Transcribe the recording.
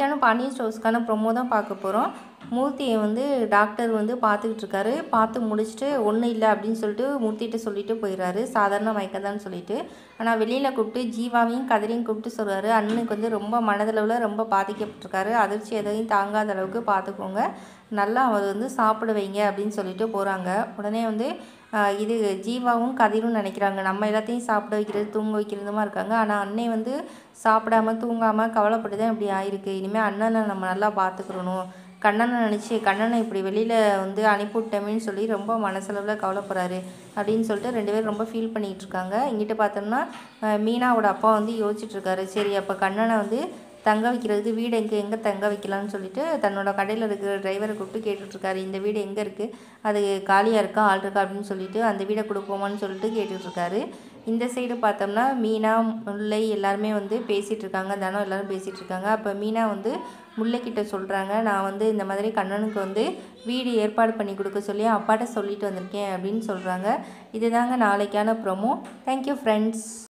நாளைக்கான பாண்டியன் ஸ்டோர்ஸ்க்கான ப்ரொமோ தான் பார்க்க போகிறோம் மூர்த்தியை வந்து டாக்டர் வந்து பார்த்துக்கிட்டு இருக்காரு பார்த்து முடிச்சுட்டு ஒன்றும் இல்லை அப்படின்னு சொல்லிட்டு மூர்த்திகிட்ட சொல்லிட்டு போயிடுறாரு சாதாரண மயக்கதான்னு சொல்லிட்டு ஆனால் வெளியில் கூப்பிட்டு ஜீவாவையும் கதிரையும் கூப்பிட்டு சொல்கிறாரு அண்ணனுக்கு வந்து ரொம்ப மனதளவில் ரொம்ப பாதிக்கப்பட்டிருக்காரு அதிர்ச்சி எதையும் தாங்காத அளவுக்கு பார்த்துக்கோங்க நல்லா அவர் வந்து சாப்பிட வைங்க அப்படின்னு சொல்லிட்டு போகிறாங்க உடனே வந்து ஆஹ் இது ஜீவாவும் கதிரும் நினைக்கிறாங்க நம்ம எல்லாத்தையும் சாப்பிட வைக்கிறது தூங்க வைக்கிறதுமா இருக்காங்க ஆனால் அன்னை வந்து சாப்பிடாம தூங்காமல் கவலைப்பட்டு தான் இப்படி ஆயிருக்கு இனிமேல் அண்ணனை நம்ம நல்லா பார்த்துக்கிறணும் கண்ணனை நினச்சி கண்ணனை இப்படி வெளியில் வந்து அனுப்பிவிட்டோமேன்னு சொல்லி ரொம்ப மனசளவில் கவலைப்படுறாரு அப்படின்னு சொல்லிட்டு ரெண்டு பேரும் ரொம்ப ஃபீல் பண்ணிகிட்டு இருக்காங்க இங்கிட்ட பார்த்தோம்னா ஆஹ் மீனாவோட அப்பா வந்து யோசிச்சுட்டு இருக்காரு சரி அப்போ கண்ணனை வந்து தங்க வைக்கிறதுக்கு வீடு எங்கே எங்கே தங்க வைக்கலாம்னு சொல்லிட்டு தன்னோட கடையில் இருக்கிற டிரைவரை கூப்பிட்டு கேட்டுட்ருக்காரு இந்த வீடு எங்கே இருக்குது அது காலியாக இருக்கா ஆள் இருக்கா அப்படின்னு சொல்லிட்டு அந்த வீடை கொடுப்போமான்னு சொல்லிட்டு கேட்டுட்ருக்காரு இந்த சைடு பார்த்தோம்னா மீனா முல்லை எல்லாருமே வந்து பேசிகிட்டு இருக்காங்க தனம் எல்லாரும் பேசிகிட்டு இருக்காங்க அப்போ மீனா வந்து முல்லைக்கிட்ட சொல்கிறாங்க நான் வந்து இந்த மாதிரி கண்ணனுக்கு வந்து வீடு ஏற்பாடு பண்ணி கொடுக்க சொல்லி அப்பாட்ட சொல்லிட்டு வந்திருக்கேன் அப்படின்னு சொல்கிறாங்க இதுதாங்க நாளைக்கான ப்ரொமோ தேங்க்யூ ஃப்ரெண்ட்ஸ்